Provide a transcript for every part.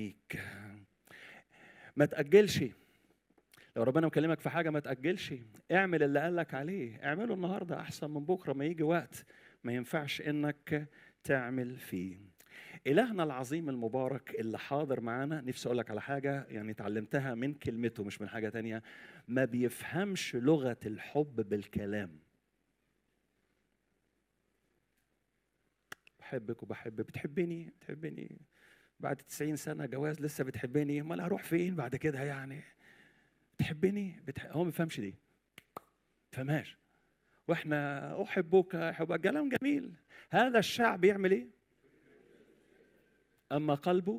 عينيك ما تأجلش لو ربنا مكلمك في حاجه ما تاجلش اعمل اللي قالك عليه اعمله النهارده احسن من بكره ما يجي وقت ما ينفعش انك تعمل فيه إلهنا العظيم المبارك اللي حاضر معانا نفسي أقول لك على حاجة يعني اتعلمتها من كلمته مش من حاجة تانية ما بيفهمش لغة الحب بالكلام بحبك وبحب بتحبني بتحبني بعد 90 سنة جواز لسه بتحبني امال هروح فين بعد كده يعني بتحبني بتح... هو ما بيفهمش دي فهمهاش واحنا احبك احبك كلام جميل هذا الشعب يعمل ايه اما قلبه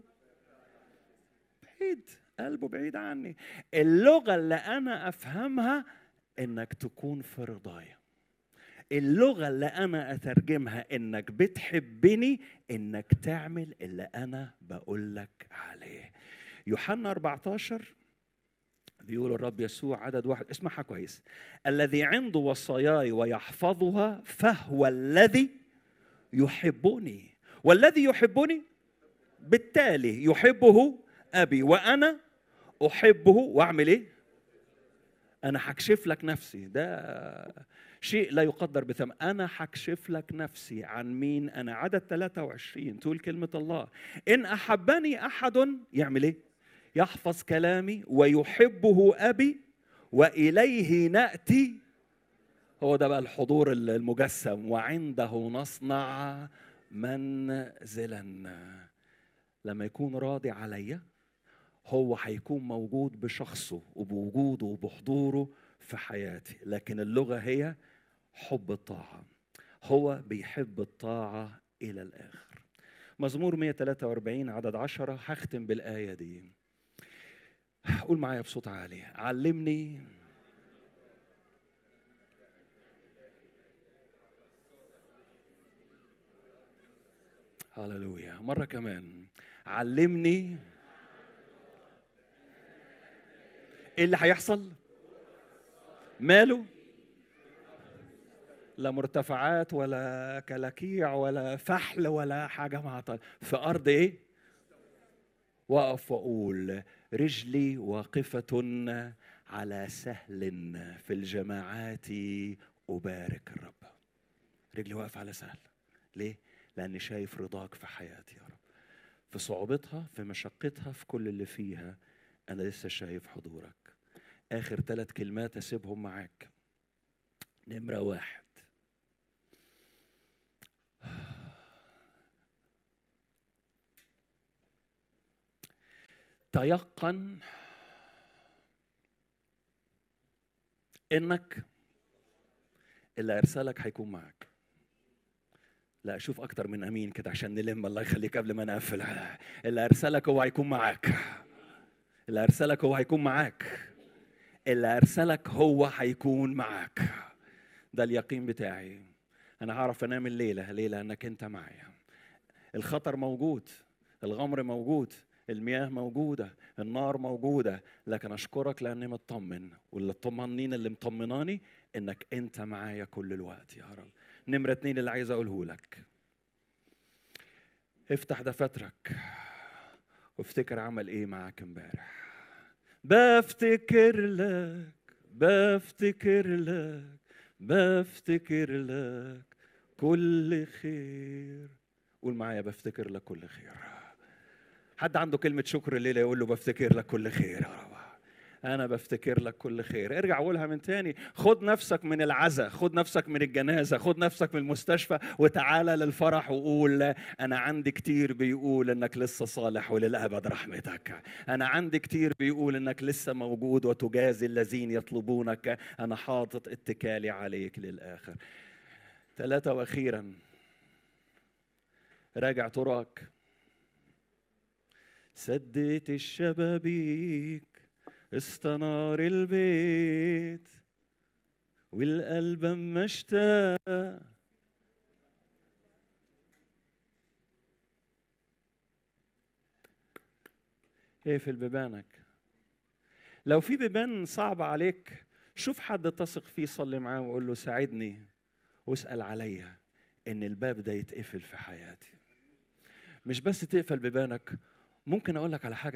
بعيد قلبه بعيد عني اللغه اللي انا افهمها انك تكون في رضايا اللغة اللي أنا أترجمها إنك بتحبني إنك تعمل اللي أنا بقول لك عليه. يوحنا 14 بيقول الرب يسوع عدد واحد اسمعها كويس الذي عنده وصاياي ويحفظها فهو الذي يحبني والذي يحبني بالتالي يحبه ابي وانا احبه واعمل ايه انا هكشف لك نفسي ده شيء لا يقدر بثمن انا هكشف لك نفسي عن مين انا عدد 23 تقول كلمه الله ان احبني احد يعمل ايه يحفظ كلامي ويحبه ابي واليه ناتي هو ده بقى الحضور المجسم وعنده نصنع منزلا لما يكون راضي عليا هو هيكون موجود بشخصه وبوجوده وبحضوره في حياتي لكن اللغة هي حب الطاعة هو بيحب الطاعة إلى الآخر مزمور 143 عدد عشرة هختم بالآية دي قول معايا بصوت عالي علمني هللويا مرة كمان علمني ايه اللي هيحصل ماله لا مرتفعات ولا كلاكيع ولا فحل ولا حاجة معطل في أرض إيه وأقف وأقول رجلي واقفة على سهل في الجماعات أبارك الرب رجلي واقفة على سهل ليه؟ لأني شايف رضاك في حياتي يا رب في صعوبتها في مشقتها في كل اللي فيها أنا لسه شايف حضورك آخر ثلاث كلمات أسيبهم معاك نمرة واحد تيقن انك اللي ارسلك هيكون معك لا اشوف اكتر من امين كده عشان نلم الله يخليك قبل ما نقفل اللي ارسلك هو هيكون معاك اللي ارسلك هو هيكون معاك اللي ارسلك هو هيكون معاك ده اليقين بتاعي انا هعرف انام الليله ليه لانك انت معايا الخطر موجود الغمر موجود المياه موجودة النار موجودة لكن أشكرك لأني مطمن واللي طمنين اللي مطمناني إنك أنت معايا كل الوقت يا رب نمرة اتنين اللي عايز أقوله لك افتح دفاترك وافتكر عمل ايه معاك امبارح بفتكر لك بفتكر لك بفتكر لك كل خير قول معايا بفتكر لك كل خير حد عنده كلمة شكر الليلة يقول له بفتكر لك كل خير يا رب أنا بفتكر لك كل خير ارجع قولها من تاني خد نفسك من العزا خد نفسك من الجنازة خد نفسك من المستشفى وتعالى للفرح وقول أنا عندي كتير بيقول إنك لسه صالح وللأبد رحمتك أنا عندي كتير بيقول إنك لسه موجود وتجازي الذين يطلبونك أنا حاطط اتكالي عليك للآخر ثلاثة وأخيرا راجع طرقك سديت الشبابيك استنار البيت والقلب اما اشتاق اقفل بيبانك لو في بيبان صعبة عليك شوف حد تثق فيه صلي معاه وقول له ساعدني واسأل عليا ان الباب ده يتقفل في حياتي مش بس تقفل بيبانك ممكن اقول لك على حاجه